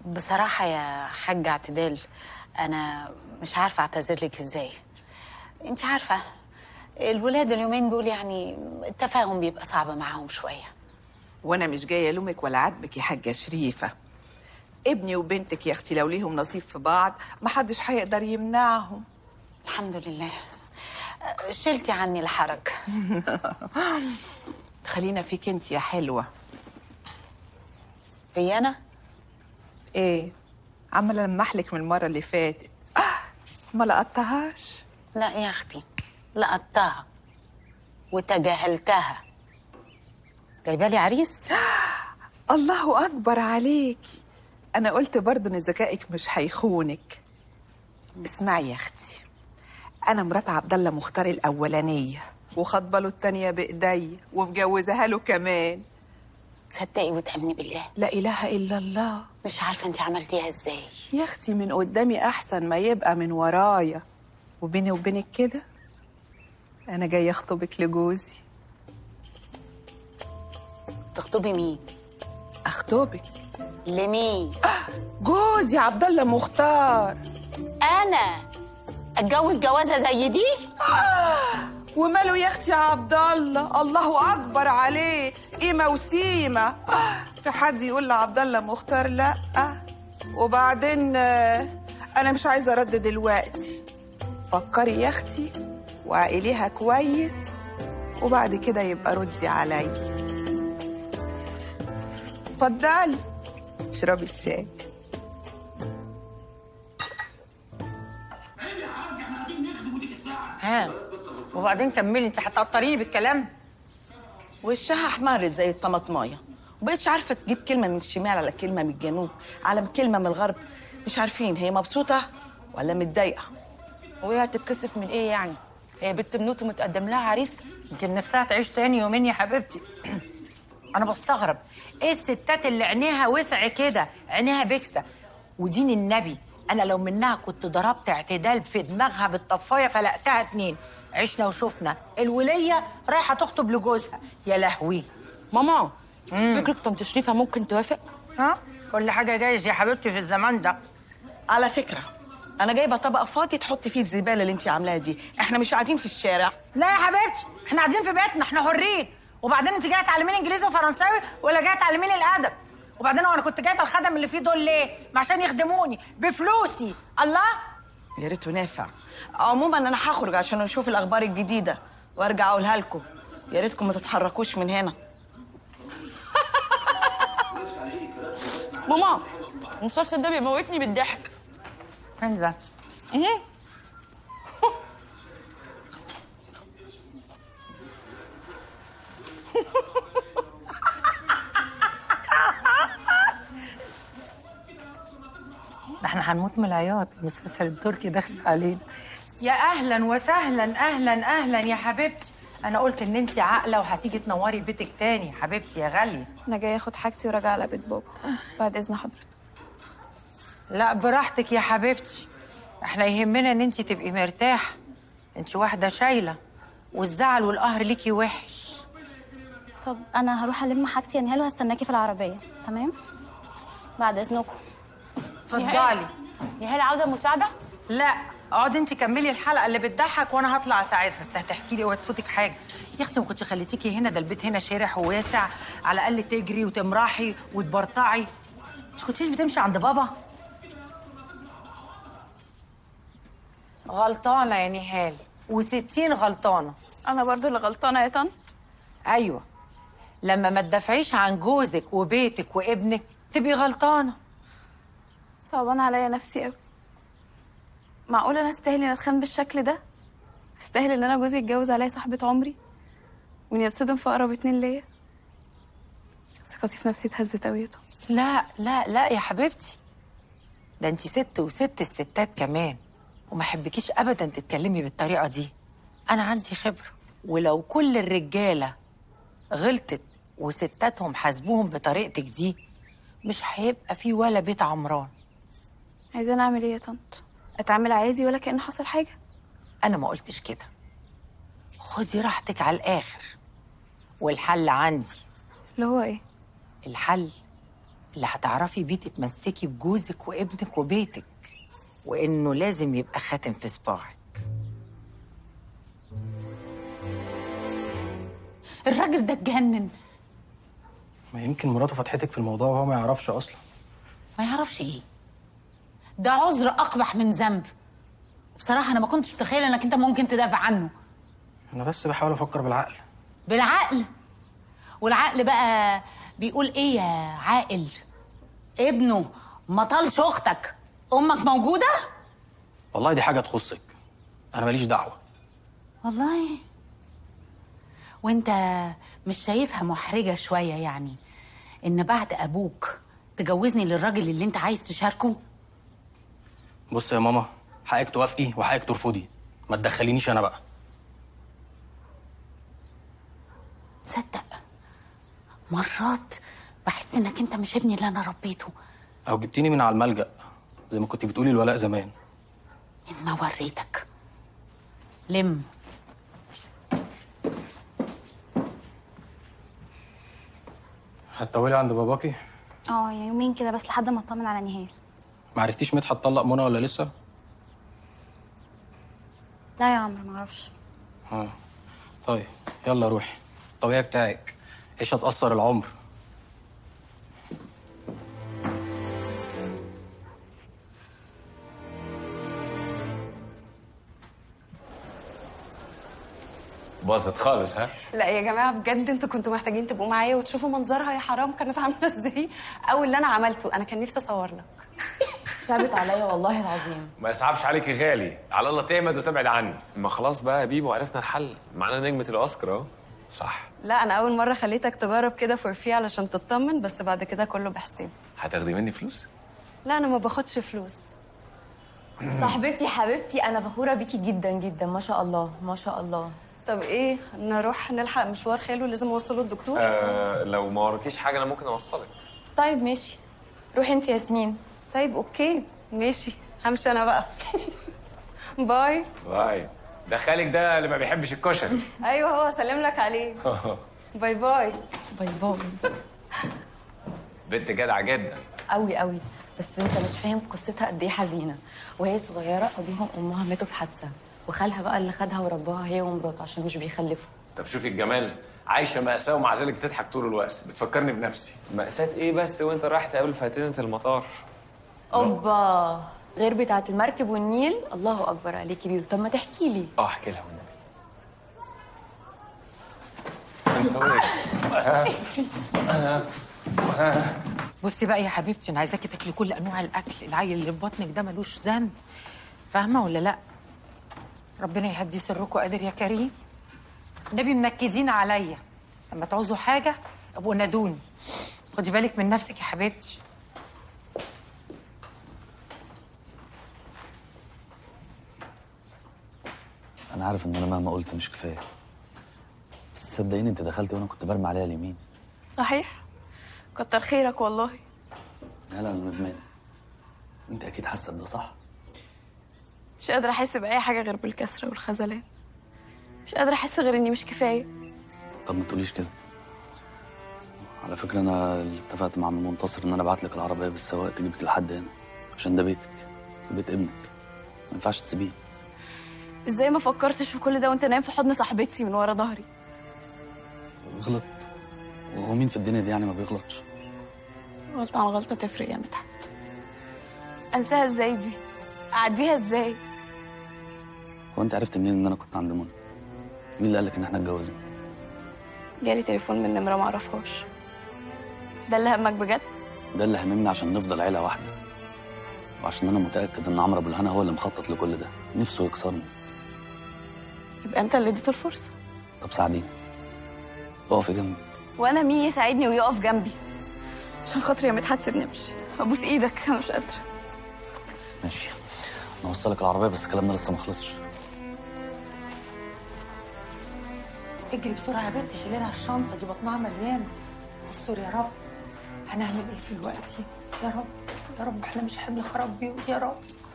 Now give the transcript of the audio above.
بصراحة يا حاج اعتدال أنا مش عارفة أعتذر لك إزاي أنت عارفة الولاد اليومين دول يعني التفاهم بيبقى صعب معاهم شوية وانا مش جايه الومك ولا عاتبك يا حاجه شريفه ابني وبنتك يا اختي لو ليهم نصيب في بعض محدش هيقدر يمنعهم الحمد لله شلتي عني الحرج خلينا فيك انت يا حلوه في أنا ايه عماله لمحلك من المره اللي فاتت آه ما لقطتهاش لا يا أختي لقطتها وتجاهلتها جايبالي عريس الله اكبر عليكي انا قلت برضه ان ذكائك مش هيخونك اسمعي يا اختي انا مرات عبد الله مختار الاولانيه وخاطبه له التانيه بايديا ومجوزاها له كمان تصدقي وتأمني بالله لا اله الا الله مش عارفة أنت عملتيها إزاي يا اختي من قدامي احسن ما يبقى من ورايا وبيني وبينك كده انا جايه اخطبك لجوزي تخطبي مين اخطبك لمين جوزي عبد الله مختار انا اتجوز جوازها زي دي وماله يا اختي عبد الله الله اكبر عليه قيمه وسيمه آه، في حد يقول لعبد الله مختار لا وبعدين آه، انا مش عايزه ارد دلوقتي فكري يا اختي وعقليها كويس وبعد كده يبقى ردي عليا اتفضلي اشربي الشاي ها وبعدين كملي انت هتقطريني بالكلام وشها احمرت زي الطماطمايه وبقتش عارفه تجيب كلمه من الشمال على كلمه من الجنوب على كلمه من الغرب مش عارفين هي مبسوطه ولا متضايقه وهي هتتكسف من ايه يعني هي بنت منوت ومتقدم لها عريس يمكن نفسها تعيش تاني يومين يا حبيبتي انا بستغرب ايه الستات اللي عينيها وسع كده عينيها بكسه ودين النبي انا لو منها كنت ضربت اعتدال في دماغها بالطفايه فلقتها اتنين عشنا وشفنا الوليه رايحه تخطب لجوزها يا لهوي ماما فكرك طنط شريفه ممكن توافق ها كل حاجه جايز يا حبيبتي في الزمان ده على فكره انا جايبه طبق فاضي تحطي فيه الزباله اللي انت عاملاها دي احنا مش قاعدين في الشارع لا يا حبيبتي احنا قاعدين في بيتنا احنا حرين وبعدين انت جايه تعلميني انجليزي وفرنساوي ولا جايه تعلميني الادب وبعدين هو انا كنت جايبه الخدم اللي فيه دول ليه ما عشان يخدموني بفلوسي الله يا ريته نافع عموما انا هخرج عشان اشوف الاخبار الجديده وارجع اقولها لكم يا ريتكم ما تتحركوش من هنا ماما المسلسل ده بيموتني بالضحك فين ده ايه ده احنا هنموت من العياط المسلسل التركي داخل علينا يا اهلا وسهلا اهلا اهلا يا حبيبتي انا قلت ان انت عاقله وهتيجي تنوري بيتك تاني حبيبتي يا غاليه انا جايه اخد حاجتي وراجعه على بيت بابا بعد اذن حضرتك لا براحتك يا حبيبتي احنا يهمنا ان انت تبقي مرتاحه انت واحده شايله والزعل والقهر ليكي وحش طب انا هروح الم حاجتي يا نهال وهستناكي في العربيه تمام بعد اذنكم اتفضلي يا هلا عاوزه مساعده لا اقعدي انت كملي الحلقه اللي بتضحك وانا هطلع اساعدها بس هتحكي لي اوعي تفوتك حاجه يا اختي ما كنتش خليتيكي هنا ده البيت هنا شارح وواسع على الاقل تجري وتمرحي وتبرطعي مش كنتيش بتمشي عند بابا غلطانه يا نهال وستين غلطانه انا برضو اللي غلطانه يا طنط ايوه لما ما تدافعيش عن جوزك وبيتك وابنك تبقي غلطانه صعبان عليا نفسي قوي معقول انا استاهل ان اتخان بالشكل ده استاهل ان انا جوزي يتجوز عليا صاحبه عمري وان يتصدم في اقرب اتنين ليا ثقتي في نفسي اتهزت قوي يا طنط لا لا لا يا حبيبتي ده انت ست وست الستات كمان وما احبكيش ابدا تتكلمي بالطريقه دي انا عندي خبره ولو كل الرجاله غلطت وستاتهم حاسبوهم بطريقتك دي مش هيبقى في ولا بيت عمران عايزاني اعمل ايه يا طنط اتعامل عادي ولا كأن حصل حاجه انا ما قلتش كده خدي راحتك على الاخر والحل عندي اللي هو ايه الحل اللي هتعرفي بيه تتمسكي بجوزك وابنك وبيتك وانه لازم يبقى خاتم في صباعك الراجل ده اتجنن ما يمكن مراته فتحتك في الموضوع وهو ما يعرفش اصلا ما يعرفش ايه ده عذر اقبح من ذنب بصراحه انا ما كنتش متخيله انك انت ممكن تدافع عنه انا بس بحاول افكر بالعقل بالعقل والعقل بقى بيقول ايه يا عاقل ابنه ما طالش اختك امك موجوده والله دي حاجه تخصك انا ماليش دعوه والله وانت مش شايفها محرجه شويه يعني ان بعد ابوك تجوزني للراجل اللي انت عايز تشاركه بص يا ماما حقك توافقي وحقك ترفضي ما تدخلينيش انا بقى تصدق مرات بحس انك انت مش ابني اللي انا ربيته او جبتيني من على الملجأ زي ما كنت بتقولي الولاء زمان ان ما وريتك لم هتطولي عند باباكي اه يعني يومين كده بس لحد ما اطمن على نهال ما عرفتيش مدحت طلق منى ولا لسه لا يا عمرو ما اعرفش اه طيب يلا روحي الطبيعي بتاعك ايش هتأثر العمر باظت خالص ها لا يا جماعه بجد انتوا كنتوا محتاجين تبقوا معايا وتشوفوا منظرها يا حرام كانت عامله ازاي او اللي انا عملته انا كان نفسي اصور لك ثابت عليا والله العظيم ما يصعبش عليك يا غالي على الله تهمد وتبعد عني ما خلاص بقى يا بيبو عرفنا الحل معانا نجمة الأوسكار أهو صح لا انا اول مره خليتك تجرب كده فور في علشان تطمن بس بعد كده كله بحساب هتاخدي مني فلوس لا انا ما باخدش فلوس صاحبتي حبيبتي انا فخوره بيكي جدا جدا ما شاء الله ما شاء الله طب ايه نروح نلحق مشوار خاله لازم اوصله الدكتور آه لو ما وراكيش حاجة أنا ممكن أوصلك طيب ماشي روحي انت ياسمين طيب اوكي ماشي همشي انا بقى باي باي ده خالك ده اللي ما بيحبش الكشري ايوه هو سلم لك عليه باي باي باي باي بنت جدعة جدا قوي قوي بس انت مش فاهم قصتها قد ايه حزينه وهي صغيره ابوها وامها ماتوا في حادثه وخالها بقى اللي خدها ورباها هي ومراته عشان مش بيخلفوا طب شوفي الجمال عايشة مأساة ومع ذلك بتضحك طول الوقت بتفكرني بنفسي مأساة إيه بس وأنت رايح تقابل فاتنة المطار اوبا غير بتاعه المركب والنيل الله اكبر عليكي بيو طب ما تحكي لي اه احكي لها والنبي بصي بقى يا حبيبتي انا عايزاكي تاكلي كل انواع الاكل العيل اللي في بطنك ده ملوش ذنب فاهمه ولا لا ربنا يهدي سركم قادر يا كريم النبي منكدين عليا لما تعوزوا حاجه ابقوا نادوني خدي بالك من نفسك يا حبيبتي انا عارف ان انا مهما قلت مش كفايه بس صدقيني انت دخلتي وانا كنت برمي عليها اليمين صحيح كتر خيرك والله لا لا انا ندمان انت اكيد حاسه بده صح مش قادرة أحس بأي حاجة غير بالكسرة والخذلان مش قادرة أحس غير إني مش كفاية طب ما تقوليش كده على فكره انا اللي اتفقت مع عم منتصر ان انا ابعت لك العربيه بالسواق تجيبك لحد هنا عشان ده بيتك وبيت ابنك ما ينفعش تسيبيه إزاي ما فكرتش في كل ده وأنت نايم في حضن صاحبتي من ورا ظهري غلط وهو مين في الدنيا دي يعني ما بيغلطش غلطة عن غلطة تفرق يا مدحت أنساها إزاي دي أعديها إزاي هو انت عرفت منين ان انا كنت عند منى مين اللي قالك ان احنا اتجوزنا جالي تليفون من نمرة معرفهاش ده اللي همك بجد ده اللي هممني عشان نفضل عيله واحده وعشان انا متاكد ان عمرو ابو الهنا هو اللي مخطط لكل ده نفسه يكسرني يبقى أنت اللي اديته الفرصة طب ساعديني اقفي جنبي وأنا مين يساعدني ويقف جنبي عشان خاطري يا مدحت سيبني أمشي أبوس إيدك أنا مش قادرة ماشي نوصلك العربيه بس كلامنا لسه ما خلصش اجري بسرعه يا بنتي شيلي لها الشنطه دي بطنها مليانه استر يا رب هنعمل ايه في الوقت يا رب يا رب احنا مش حمل خراب بيوت يا رب